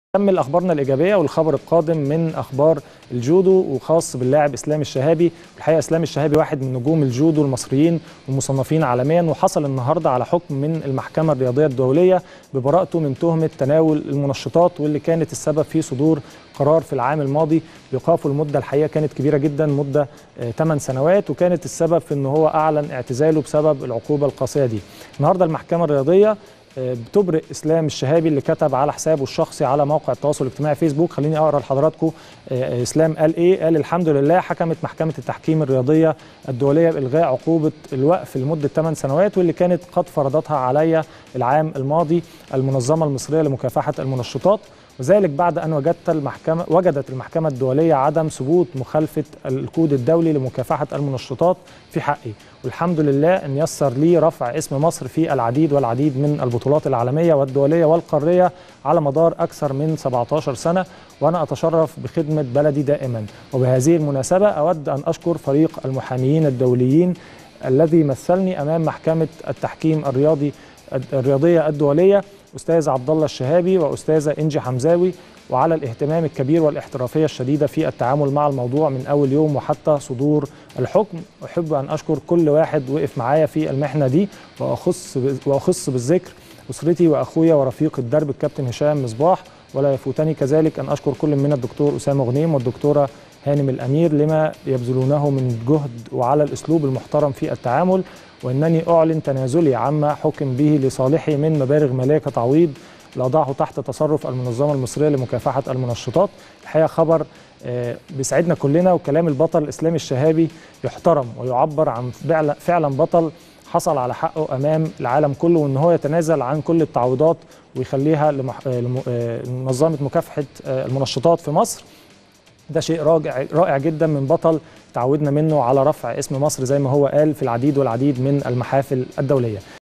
نكمل اخبارنا الايجابيه والخبر القادم من اخبار الجودو وخاص باللاعب اسلام الشهابي الحقيقه اسلام الشهابي واحد من نجوم الجودو المصريين والمصنفين عالميا وحصل النهارده على حكم من المحكمه الرياضيه الدوليه ببراءته من تهمه تناول المنشطات واللي كانت السبب في صدور قرار في العام الماضي بايقافه المده الحقيقه كانت كبيره جدا مده 8 سنوات وكانت السبب في ان هو اعلن اعتزاله بسبب العقوبه القاسيه دي النهارده المحكمه الرياضيه بتبرئ اسلام الشهابي اللي كتب على حسابه الشخصي على موقع التواصل الاجتماعي فيسبوك خليني اقرا لحضراتكم اسلام قال ايه قال الحمد لله حكمت محكمه التحكيم الرياضيه الدوليه بالغاء عقوبه الوقف لمده 8 سنوات واللي كانت قد فرضتها علي العام الماضي المنظمه المصريه لمكافحه المنشطات وذلك بعد ان وجدت المحكمه وجدت المحكمه الدوليه عدم ثبوت مخالفه الكود الدولي لمكافحه المنشطات في حقي والحمد لله ان يسر لي رفع اسم مصر في العديد والعديد من البطولات العالميه والدوليه والقاريه على مدار اكثر من 17 سنه وانا اتشرف بخدمه بلدي دائما وبهذه المناسبه اود ان اشكر فريق المحاميين الدوليين الذي مثلني امام محكمه التحكيم الرياضي الرياضيه الدوليه استاذ عبد الله الشهابي واستاذه انجي حمزاوي وعلى الاهتمام الكبير والاحترافيه الشديده في التعامل مع الموضوع من اول يوم وحتى صدور الحكم احب ان اشكر كل واحد وقف معايا في المحنه دي واخص واخص بالذكر اسرتي واخويا ورفيق الدرب الكابتن هشام مصباح ولا يفوتني كذلك ان اشكر كل من الدكتور اسامه غنيم والدكتوره هانم الامير لما يبذلونه من جهد وعلى الاسلوب المحترم في التعامل وانني اعلن تنازلي عما حكم به لصالحي من مبالغ ماليه كتعويض لاضعه تحت تصرف المنظمه المصريه لمكافحه المنشطات الحقيقه خبر بيسعدنا كلنا وكلام البطل الاسلامي الشهابي يحترم ويعبر عن فعلا بطل حصل على حقه امام العالم كله وان هو يتنازل عن كل التعويضات ويخليها لمنظمه مكافحه المنشطات في مصر ده شيء رائع رائع جدا من بطل تعودنا منه على رفع اسم مصر زي ما هو قال في العديد والعديد من المحافل الدوليه